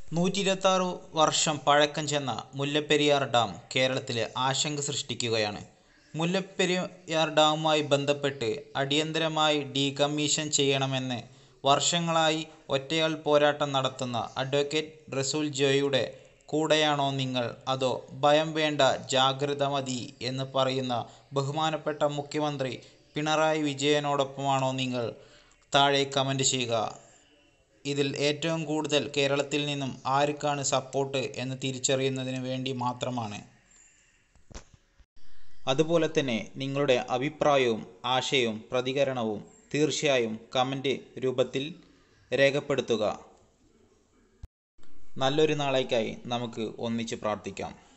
നൂറ്റി ഇരുപത്താറ് വർഷം പഴക്കം ചെന്ന മുല്ലപ്പെരിയാർ ഡാം കേരളത്തിൽ ആശങ്ക സൃഷ്ടിക്കുകയാണ് മുല്ലപ്പെരിയാർ ഡാമുമായി ബന്ധപ്പെട്ട് അടിയന്തരമായി ഡീകമ്മീഷൻ ചെയ്യണമെന്ന് വർഷങ്ങളായി ഒറ്റയാൾ പോരാട്ടം നടത്തുന്ന അഡ്വക്കേറ്റ് റസൂൽ ജോയിയുടെ കൂടെയാണോ നിങ്ങൾ അതോ ഭയം വേണ്ട ജാഗ്രത മതി എന്ന് പറയുന്ന ബഹുമാനപ്പെട്ട മുഖ്യമന്ത്രി പിണറായി വിജയനോടൊപ്പമാണോ നിങ്ങൾ താഴെ കമൻ്റ് ചെയ്യുക ഇതിൽ ഏറ്റവും കൂടുതൽ കേരളത്തിൽ നിന്നും ആർക്കാണ് സപ്പോർട്ട് എന്ന് തിരിച്ചറിയുന്നതിന് വേണ്ടി മാത്രമാണ് അതുപോലെ തന്നെ നിങ്ങളുടെ അഭിപ്രായവും ആശയവും പ്രതികരണവും തീർച്ചയായും കമൻ്റ് രൂപത്തിൽ രേഖപ്പെടുത്തുക നല്ലൊരു നാളേക്കായി നമുക്ക് ഒന്നിച്ച് പ്രാർത്ഥിക്കാം